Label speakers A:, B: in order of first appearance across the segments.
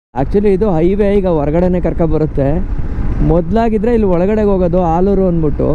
A: Actually ಇದು highway ಈಗ ಹೊರಗಡೆನೆ ಕರ್ಕೊಬರುತ್ತೆ ಮೊದಲಾಗಿದ್ರೆ ಇಲ್ಲಿ ಒಳಗಡೆ ಹೋಗೋದು ಆಲೂರು ಅಂದ್ಬಿಟ್ಟು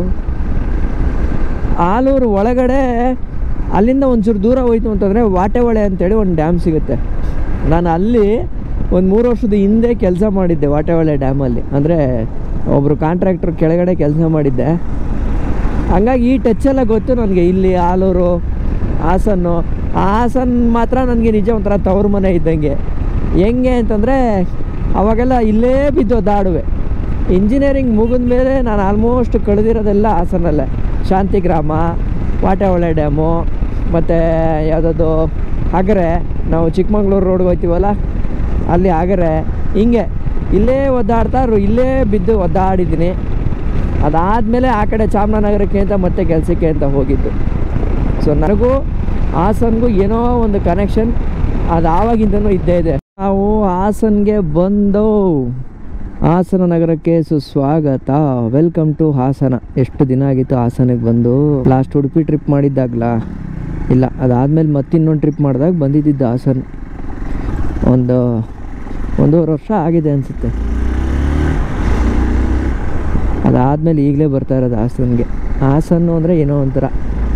A: ಆಲೂರು ಒಳಗಡೆ ಅಲ್ಲಿಂದ ಒಂಚೂರು ದೂರ ಹೋಯ್ತು ಅಂತಂದರೆ ವಾಟೆಹೊಳೆ ಅಂತೇಳಿ ಒಂದು ಡ್ಯಾಮ್ ಸಿಗುತ್ತೆ ನಾನು ಅಲ್ಲಿ ಒಂದು ಮೂರು ವರ್ಷದ ಹಿಂದೆ ಕೆಲಸ ಮಾಡಿದ್ದೆ ವಾಟೆಹೊಳೆ ಡ್ಯಾಮಲ್ಲಿ ಅಂದರೆ ಒಬ್ಬರು ಕಾಂಟ್ರಾಕ್ಟ್ರ್ ಕೆಳಗಡೆ ಕೆಲಸ ಮಾಡಿದ್ದೆ ಹಂಗಾಗಿ ಈ ಟಚ್ ಎಲ್ಲ ಗೊತ್ತು ನನಗೆ ಇಲ್ಲಿ ಆಲೂರು ಹಾಸನ್ನು ಹಾಸನ್ ಮಾತ್ರ ನನಗೆ ನಿಜ ಒಂಥರ ತವ್ರ ಮನೆ ಇದ್ದಂಗೆ ಹೆಂಗೆ ಅಂತಂದರೆ ಅವಾಗೆಲ್ಲ ಇಲ್ಲೇ ಬಿದ್ದು ಒದ್ದಾಡುವೆ ಇಂಜಿನಿಯರಿಂಗ್ ಮುಗಿದ ಮೇಲೆ ನಾನು ಆಲ್ಮೋಸ್ಟ್ ಕಳೆದಿರೋದೆಲ್ಲ ಹಾಸನಲ್ಲೇ ಶಾಂತಿಗ್ರಾಮ ವಾಟೆಹೊಳೆ ಡ್ಯಾಮು ಮತ್ತು ಯಾವುದದು ಹಗರೆ ನಾವು ಚಿಕ್ಕಮಂಗ್ಳೂರು ರೋಡ್ಗೆ ಹೋಗ್ತೀವಲ್ಲ ಅಲ್ಲಿ ಹಗರೆ ಹಿಂಗೆ ಇಲ್ಲೇ ಒದ್ದಾಡ್ತಾ ರು- ಇಲ್ಲೇ ಬಿದ್ದು ಒದ್ದಾಡಿದ್ದೀನಿ ಅದಾದಮೇಲೆ ಆ ಕಡೆ ಚಾಮರಾಜನಗರಕ್ಕೆ ಅಂತ ಮತ್ತೆ ಕೆಲಸಕ್ಕೆ ಅಂತ ಹೋಗಿದ್ದು ಸೊ ನನಗೂ ಹಾಸನ್ಗೂ ಏನೋ ಒಂದು ಕನೆಕ್ಷನ್ ಅದು ಆವಾಗಿಂದನೂ ಇದ್ದೇ ಇದೆ ನಾವು ಹಾಸನ್ಗೆ ಬಂದು ಹಾಸನ ನಗರಕ್ಕೆ ಸುಸ್ವಾಗತ ವೆಲ್ಕಮ್ ಟು ಹಾಸನ ಎಷ್ಟು ದಿನ ಆಗಿತ್ತು ಹಾಸನಕ್ಕೆ ಬಂದು ಲಾಸ್ಟ್ ಉಡುಪಿ ಟ್ರಿಪ್ ಮಾಡಿದ್ದಾಗಲ ಇಲ್ಲ ಅದಾದಮೇಲೆ ಮತ್ತಿನ್ನೊಂದು ಟ್ರಿಪ್ ಮಾಡಿದಾಗ ಬಂದಿದ್ದಿದ್ದು ಹಾಸನ ಒಂದು ಒಂದೂವರೆ ವರ್ಷ ಆಗಿದೆ ಅನಿಸುತ್ತೆ ಅದಾದಮೇಲೆ ಈಗಲೇ ಬರ್ತಾ ಇರೋದು ಹಾಸನ್ಗೆ ಹಾಸನ್ನು ಅಂದರೆ ಏನೋ ಒಂಥರ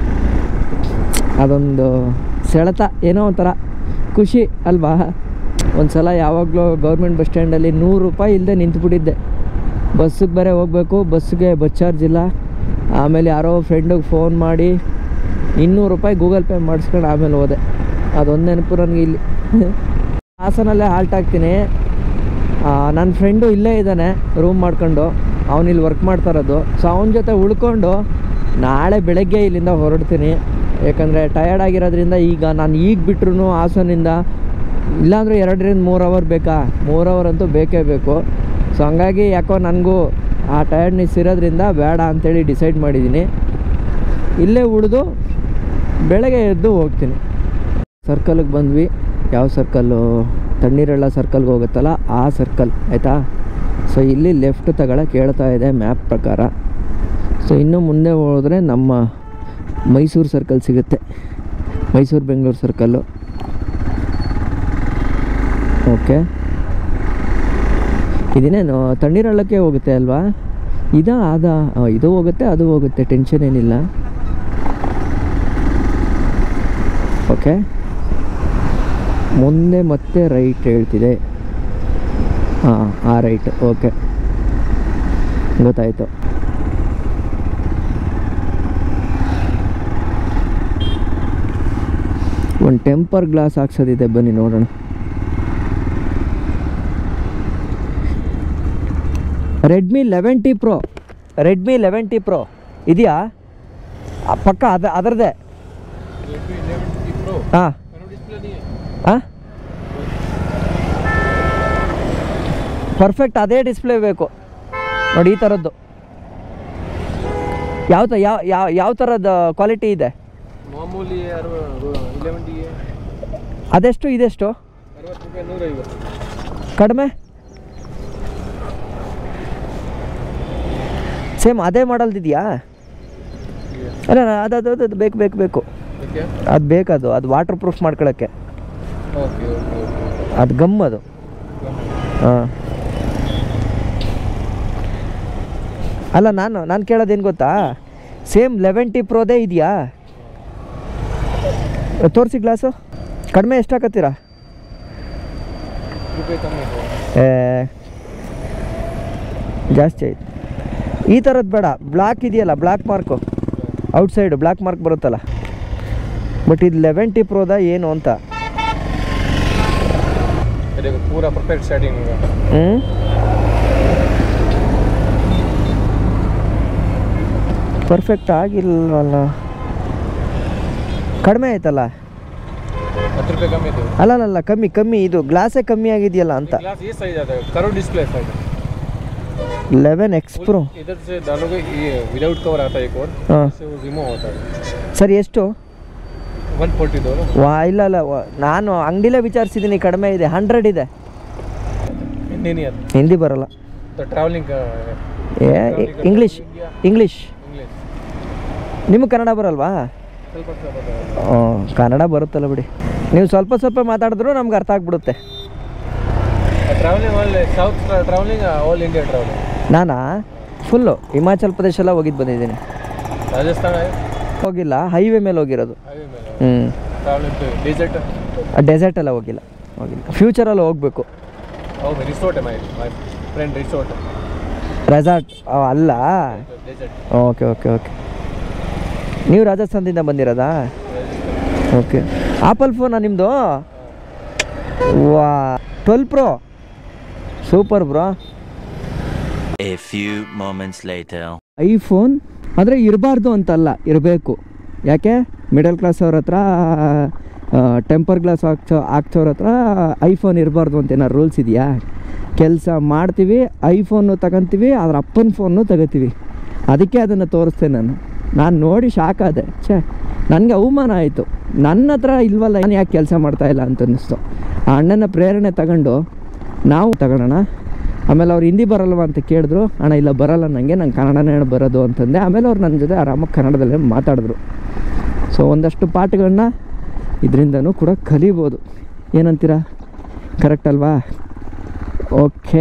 A: ಅದೊಂದು ಸೆಳೆತ ಏನೋ ಒಂಥರ ಖುಷಿ ಅಲ್ವಾ ಒಂದು ಸಲ ಯಾವಾಗಲೂ ಗೌರ್ಮೆಂಟ್ ಬಸ್ ಸ್ಟ್ಯಾಂಡಲ್ಲಿ ನೂರು ರೂಪಾಯಿ ಇಲ್ಲದೆ ನಿಂತುಬಿಟ್ಟಿದ್ದೆ ಬಸ್ಸಿಗೆ ಬೇರೆ ಹೋಗಬೇಕು ಬಸ್ಸಿಗೆ ಬಸ್ ಚಾರ್ಜ್ ಇಲ್ಲ ಆಮೇಲೆ ಯಾರೋ ಫ್ರೆಂಡಿಗೆ ಫೋನ್ ಮಾಡಿ ಇನ್ನೂರು ರೂಪಾಯಿ ಗೂಗಲ್ ಪೇ ಮಾಡಿಸ್ಕೊಂಡು ಆಮೇಲೆ ಹೋದೆ ಅದೊಂದು ನೆನಪು ನನಗೆ ಇಲ್ಲಿ ಹಾಸನಲ್ಲೇ ಹಾಲ್ಟ್ ಆಗ್ತೀನಿ ನನ್ನ ಫ್ರೆಂಡು ಇಲ್ಲೇ ಇದ್ದಾನೆ ರೂಮ್ ಮಾಡ್ಕೊಂಡು ಅವನಿಲ್ಲಿ ವರ್ಕ್ ಮಾಡ್ತಾ ಇರೋದು ಸೊ ಅವನ ಜೊತೆ ಉಳ್ಕೊಂಡು ನಾಳೆ ಬೆಳಗ್ಗೆ ಇಲ್ಲಿಂದ ಹೊರಡ್ತೀನಿ ಯಾಕಂದರೆ ಟಯರ್ಡ್ ಆಗಿರೋದ್ರಿಂದ ಈಗ ನಾನು ಈಗ ಬಿಟ್ರು ಹಾಸನಿಂದ ಇಲ್ಲಾಂದ್ರೆ ಎರಡರಿಂದ ಮೂರು ಅವರ್ ಬೇಕಾ ಮೂರು ಅವರ್ ಅಂತೂ ಬೇಕೇ ಬೇಕು ಸೊ ಹಂಗಾಗಿ ಯಾಕೋ ನನಗೂ ಆ ಟಯರ್ಡ್ನೆಸ್ ಇರೋದ್ರಿಂದ ಬೇಡ ಅಂತೇಳಿ ಡಿಸೈಡ್ ಮಾಡಿದ್ದೀನಿ ಇಲ್ಲೇ ಉಳಿದು ಬೆಳಗ್ಗೆ ಎದ್ದು ಹೋಗ್ತೀನಿ ಸರ್ಕಲ್ಗೆ ಬಂದ್ವಿ ಯಾವ ಸರ್ಕಲ್ಲು ತಣ್ಣೀರೆಲ್ಲ ಸರ್ಕಲ್ಗೆ ಹೋಗುತ್ತಲ್ಲ ಆ ಸರ್ಕಲ್ ಆಯಿತಾ ಸೊ ಇಲ್ಲಿ ಲೆಫ್ಟ್ ತಗೊಳಕ್ಕೆ ಹೇಳ್ತಾ ಇದೆ ಮ್ಯಾಪ್ ಪ್ರಕಾರ ಸೊ ಇನ್ನು ಮುಂದೆ ಹೋದರೆ ನಮ್ಮ ಮೈಸೂರು ಸರ್ಕಲ್ ಸಿಗುತ್ತೆ ಮೈಸೂರು ಬೆಂಗಳೂರು ಸರ್ಕಲ್ಲು ಓಕೆ ಇದೇನೇನು ತಣ್ಣೀರಳ್ಳಕ್ಕೆ ಹೋಗುತ್ತೆ ಅಲ್ವಾ ಇದಾ ಅದಾ ಆ, ಇದು ಹೋಗುತ್ತೆ ಅದು ಹೋಗುತ್ತೆ ಟೆನ್ಷನ್ ಏನಿಲ್ಲ ಓಕೆ ಮುಂದೆ ಮತ್ತೆ ರೈಟ್ ಹೇಳ್ತಿದೆ ಹಾಂ ಆ ರೈಟ್ ಓಕೆ ಗೊತ್ತಾಯಿತು ಒಂದು ಟೆಂಪರ್ ಗ್ಲಾಸ್ ಹಾಕ್ಸೋದಿದೆ ಬನ್ನಿ ನೋಡೋಣ Redmi eleven T pro Redmi eleven T pro ಇದೆಯಾ ಆ, ಪಕ್ಕ ಅದ ಅದರದೇ ಹಾಂ ಹಾಂ ಪರ್ಫೆಕ್ಟ್ ಅದೇ ಡಿಸ್ಪ್ಲೇ ಬೇಕು ನೋಡಿ ಈ ಥರದ್ದು ಯಾವ ತ ಯಾವ ಯಾವ ಯಾವ ಥರದ ಕ್ವಾಲಿಟಿ ಇದೆ
B: ಮಾಮೂಲಿ ಇಲೆವೆನ್ ಡಿ
A: ಅದೆಷ್ಟು ಇದೆಷ್ಟು
B: ಅರವತ್ತು ರೂಪಾಯಿ ನೂರೈವತ್ತು
A: ಕಡಿಮೆ ಸೇಮ್ ಅದೇ ಮಾಡಲ್ದಿದೆಯಾ ಅಲ್ಲ ಅಲ್ಲ, ಅದು ಅದು ಅದು ಅದು ಬೇಕು ಬೇಕು ಬೇಕು
B: ಓಕೆ
A: ಅದು ಬೇಕದು ಅದು ವಾಟರ್ ಪ್ರೂಫ್ ಮಾಡ್ಕೊಳ್ಳೋಕ್ಕೆ
B: ಓಕೆ ಓಕೆ ಓಕೆ
A: ಅದು ಗಮ್ ಅದು ಹಾಂ ಅಲ್ಲ ನಾನು ನಾನು ಕೇಳೋದೇನು ಗೊತ್ತಾ ಸೇಮ್ ಲೆವೆನ್ ಟಿ ಪ್ರೋದೇ ಇದೆಯಾ ತೋರಿಸಿ ಗ್ಲಾಸು ಕಡಿಮೆ ಎಷ್ಟು ಹಾಕತ್ತೀರಾ
B: ರೂಪಾಯಿ ಕಮ್ಮಿ ಇದೆ
A: ಏ ಜಾಸ್ತಿ ಆಯ್ತು ಈ ಥರದ್ದು ಬೇಡ ಬ್ಲಾಕ್ ಇದೆಯಲ್ಲ black mark outside black mark ಬರುತ್ತಲ್ಲ ಬಟ್ ಇದು ಲೆವೆನ್ ಟಿ ಪ್ರೋದ ಏನು ಅಂತ
B: ಅದೇ ಪೂರಾ ಪರ್ಫೆಕ್ಟ್ ಸ್ಟಾರ್ಟಿಂಗ್ ಈಗ
A: ಹ್ಞೂ ಪರ್ಫೆಕ್ಟ್ ಆಗಿಲ್ವಲ್ಲ ಕಡಿಮೆ ಆಯ್ತಲ್ಲ
B: ಹತ್ತು ರೂಪಾಯಿ ಕಮ್ಮಿ ಇದೆ
A: ಅಲ್ಲಲ್ಲ ಕಮ್ಮಿ ಕಮ್ಮಿ ಇದು ಗ್ಲಾಸೇ ಕಮ್ಮಿ ಆಗಿದೆಯಲ್ಲ ಅಂತ
B: ಗ್ಲಾಸ್ ಈ ಸೈಜ್ ಅದ ಕರೋ display size
A: eleven X pro
B: इधर से डालोगे ये विदाउट कवर आता है एक और
A: ಹಾಂ
B: इससे वो रिमूव होता है
A: ಸರಿ ಎಷ್ಟು
B: वन फोर्टी दो ना
A: ವಾ ಇಲ್ಲ ಇಲ್ಲ ವಾ- ನಾನು ಅಂಗಡಿಲೇ ವಿಚಾರಿಸಿದ್ದೀನಿ ಕಡಿಮೆ ಇದೆ ಹಂಡ್ರೆಡ್ ಇದೆ
B: हिंदी नहीं आता
A: ಹಿಂದಿ ಬರಲ್ಲ
B: तो ट्रैवलिंग का
A: ಏ ಇಂಗ್ಲೀಷ್ ಇಂಗ್ಲೀಷ್
B: इंग्लिश
A: ನಿಮಗೆ ಕನ್ನಡ ಬರಲ್ವಾ
B: ಸ್ವಲ್ಪ ಸ್ವಲ್ಪ
A: ಹ್ಞೂ ಕನ್ನಡ ಬರುತ್ತಲ್ಲ ಬಿಡಿ ನೀವು ಸ್ವಲ್ಪ ಸ್ವಲ್ಪ ಮಾತಾಡಿದ್ರು ನಮ್ಗೆ ಅರ್ಥ ಆಗ್ಬಿಡುತ್ತೆ
B: ಟ್ರಾವೆಲಿಂಗ್ ಒಳ್ಳೆ south travelling all India travelling
A: ನಾನಾ ಫುಲ್ಲು ಹಿಮಾಚಲ್ ಪ್ರದೇಶ ಎಲ್ಲ ಹೋಗಿದ್ದು ಬಂದಿದ್ದೀನಿ
B: ರಾಜಸ್ಥಾನ
A: ಹೋಗಿಲ್ಲ ಹೈವೇ ಮೇಲೆ ಹೋಗಿರೋದು
B: ಹೈವೇ ಮೇಲೆ
A: ಹ್ಞೂ
B: ಟ್ರಾವೆಲಿಂಗ್ ಡಿಸರ್ಟ್
A: ಡೆಸರ್ಟ್ ಎಲ್ಲ ಹೋಗಿಲ್ಲ ಹೋಗಿಲ್ಲ ಫ್ಯೂಚರಲ್ಲಿ ಹೋಗಬೇಕು
B: ಹೌದು resort my my friend resort
A: resort ಅಲ್ಲ
B: ಡೆಸರ್ಟ್
A: ಓಕೆ ಓಕೆ ಓಕೆ ನೀವು ರಾಜಸ್ಥಾನದಿಂದ ಬಂದಿರೋದಾ ಓಕೆ ಆಪಲ್ ಫೋನಾ ನಿಮ್ಮದು ವಾ twelve pro super bro
C: A few moments later.
A: IPhone ಆದರೆ ಇರಬಾರ್ದು ಅಂತಲ್ಲ ಇರಬೇಕು ಯಾಕೆ ಮಿಡಲ್ ಕ್ಲಾಸ್ ಅವ್ರ ಹತ್ರ ಟೆಂಪರ್ ಗ್ಲಾಸ್ ಹಾಕ್ಸೋ ಹಾಕ್ಸೋರ ಹತ್ರ ಐಫೋನ್ ಇರಬಾರ್ದು ಅಂತ ಏನಾರು ರೂಲ್ಸ್ ಇದೆಯಾ ಕೆಲಸ ಮಾಡ್ತೀವಿ ಐಫೋನು ತಗೊಂತೀವಿ ಅದ್ರ ಅಪ್ಪನ ಫೋನು ತಗೋತೀವಿ ಅದಕ್ಕೆ ಅದನ್ನು ತೋರಿಸ್ತೆ ನಾನು ನಾನು ನೋಡಿ ಶಾಕ್ ಆದೆ ಛೇ ನನಗೆ ಅವಮಾನ ಆಯಿತು ನನ್ನ ಹತ್ರ ಇಲ್ವಲ್ಲ ನಾನು ಯಾಕೆ ಕೆಲಸ ಮಾಡ್ತಾ ಇಲ್ಲ ಅಂತ ಅನ್ನಿಸ್ತು ಆ ಅಣ್ಣನ ಪ್ರೇರಣೆ ತಗೊಂಡು ನಾವು ತಗೊಳ್ಳೋಣ ಆಮೇಲೆ ಅವ್ರು ಹಿಂದಿ ಬರಲ್ವಾ ಅಂತ ಕೇಳಿದ್ರು ಅಣ್ಣ ಇಲ್ಲ ಬರಲ್ಲ ನನಗೆ ನಂಗೆ ಕನ್ನಡನೇ ಬರೋದು ಅಂತಂದೆ ಆಮೇಲೆ ಅವ್ರು ನನ್ನ ಜೊತೆ ಆರಾಮಾಗಿ ಕನ್ನಡದಲ್ಲೇ ಮಾತಾಡಿದ್ರು ಸೊ ಒಂದಷ್ಟು ಪಾಠಗಳನ್ನ ಇದರಿಂದನೂ ಕೂಡ ಕಲಿಬೋದು ಏನಂತೀರಾ ಕರೆಕ್ಟ್ ಅಲ್ವಾ ಓಕೆ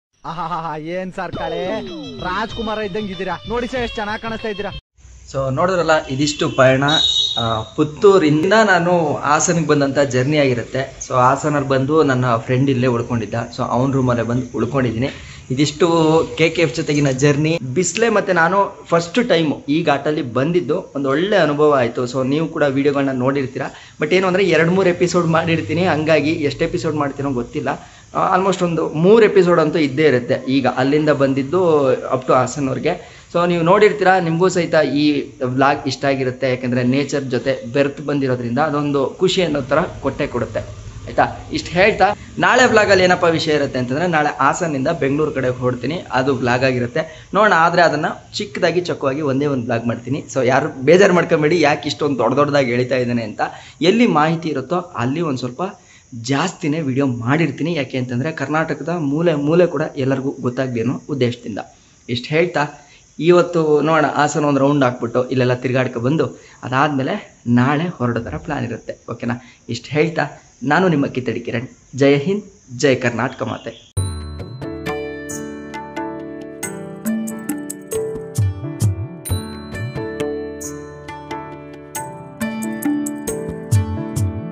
D: ಏನ್ ಸರ್ ಕಳೆ ರಾಜ್ಕುಮಾರ ಇದ್ದಂಗಿದ್ದೀರಾ ನೋಡಿ ಸರ್ ಎಷ್ಟು ಚೆನ್ನಾಗಿ ಕಾಣಿಸ್ತಾ ಇದ್ದೀರಾ
A: ಸೊ ನೋಡಿದ್ರಲ್ಲ ಇದಿಷ್ಟು ಪಯಣ ಆ, ಪುತ್ತೂರಿಂದ ನಾನು ಹಾಸನಿಗೆ ಬಂದಂಥ ಜರ್ನಿ ಆಗಿರುತ್ತೆ ಸೊ ಹಾಸನಲ್ಲಿ ಬಂದು ನನ್ನ ಫ್ರೆಂಡ್ ಇಲ್ಲೇ ಉಳ್ಕೊಂಡಿದ್ದ ಸೊ ಅವನ ರೂಮಲ್ಲೇ ಬಂದು ಉಳ್ಕೊಂಡಿದ್ದೀನಿ ಇದಿಷ್ಟು ಕೆ ಕೆ ಎಫ್ ಜೊತೆಗಿನ ಜರ್ನಿ ಬಿಸ್ಲೆ ಮತ್ತು ನಾನು ಫಸ್ಟ್ ಟೈಮು ಈ ಘಾಟಲ್ಲಿ ಬಂದಿದ್ದು ಒಂದು ಒಳ್ಳೆ ಅನುಭವ ಆಯಿತು ಸೊ ನೀವು ಕೂಡ ವೀಡಿಯೋಗಳನ್ನ ನೋಡಿರ್ತೀರಾ ಬಟ್ ಏನು ಅಂದರೆ ಎರಡು ಮೂರು ಎಪಿಸೋಡ್ ಮಾಡಿರ್ತೀನಿ ಹಂಗಾಗಿ ಎಷ್ಟು ಎಪಿಸೋಡ್ ಮಾಡ್ತೀನೋ ಗೊತ್ತಿಲ್ಲ ಆಲ್ಮೋಸ್ಟ್ ಒಂದು ಮೂರು ಎಪಿಸೋಡ್ ಅಂತೂ ಇದ್ದೇ ಇರುತ್ತೆ ಈಗ ಅಲ್ಲಿಂದ ಬಂದಿದ್ದು ಅಪ್ ಟು ಹಾಸನವ್ರಿಗೆ ಸೊ ನೀವು ನೋಡಿರ್ತೀರಾ ನಿಮಗೂ ಸಹಿತ ಈ ವ್ಲಾಗ್ ಇಷ್ಟ ಆಗಿರುತ್ತೆ ಯಾಕೆಂದರೆ ನೇಚರ್ ಜೊತೆ ಬೆರೆತು ಬಂದಿರೋದ್ರಿಂದ ಅದೊಂದು ಖುಷಿ ಅನ್ನೋ ಥರ ಕೊಟ್ಟೆ ಕೊಡುತ್ತೆ ಆಯಿತಾ ಇಷ್ಟು ಹೇಳ್ತಾ ನಾಳೆ ವ್ಲಾಗಲ್ಲಿ ಏನಪ್ಪ ವಿಷಯ ಇರುತ್ತೆ ಅಂತಂದರೆ ನಾಳೆ ಹಾಸನಿಂದ ಬೆಂಗಳೂರು ಕಡೆ ಹೊರಡ್ತೀನಿ ಅದು ವ್ಲಾಗ್ ಆಗಿರುತ್ತೆ ನೋಡೋಣ ಆದರೆ ಅದನ್ನು ಚಿಕ್ಕದಾಗಿ ಚೊಕ್ಕವಾಗಿ ಒಂದೇ ಒಂದು ವ್ಲಾಗ್ ಮಾಡ್ತೀನಿ ಸೊ ಯಾರು ಬೇಜಾರು ಮಾಡ್ಕೊಂಬೇಡಿ ಯಾಕೆ ಇಷ್ಟೊಂದು ದೊಡ್ಡ ದೊಡ್ಡದಾಗಿ ಹೇಳ್ತಾ ಇದ್ದಾನೆ ಅಂತ ಎಲ್ಲಿ ಮಾಹಿತಿ ಇರುತ್ತೋ ಅಲ್ಲಿ ಒಂದು ಸ್ವಲ್ಪ ಜಾಸ್ತಿನೇ ವಿಡಿಯೋ ಮಾಡಿರ್ತೀನಿ ಯಾಕೆ ಅಂತಂದರೆ ಕರ್ನಾಟಕದ ಮೂಲೆ ಮೂಲೆ ಕೂಡ ಎಲ್ಲರಿಗೂ ಗೊತ್ತಾಗಲಿ ಅನ್ನೋ ಉದ್ದೇಶದಿಂದ ಇಷ್ಟು ಹೇಳ್ತಾ ಇವತ್ತು ನೋಡೋಣ ಹಾಸನ ಒಂದು ರೌಂಡ್ ಹಾಕ್ಬಿಟ್ಟು ಇಲ್ಲೆಲ್ಲ ತಿರ್ಗಾಡ್ಕೊ ಬಂದು ಅದಾದಮೇಲೆ ನಾಳೆ ಹೊರಡೋ ಥರ ಪ್ಲ್ಯಾನ್ ಇರುತ್ತೆ ಓಕೆನಾ ಇಷ್ಟು ಹೇಳ್ತಾ ನಾನು ನಿಮ್ಮ ಕಿತ್ತಡಿ ಕಿರಣ್ ಜೈ ಹಿಂದ್ ಜೈ ಕರ್ನಾಟಕ ಮಾತೆ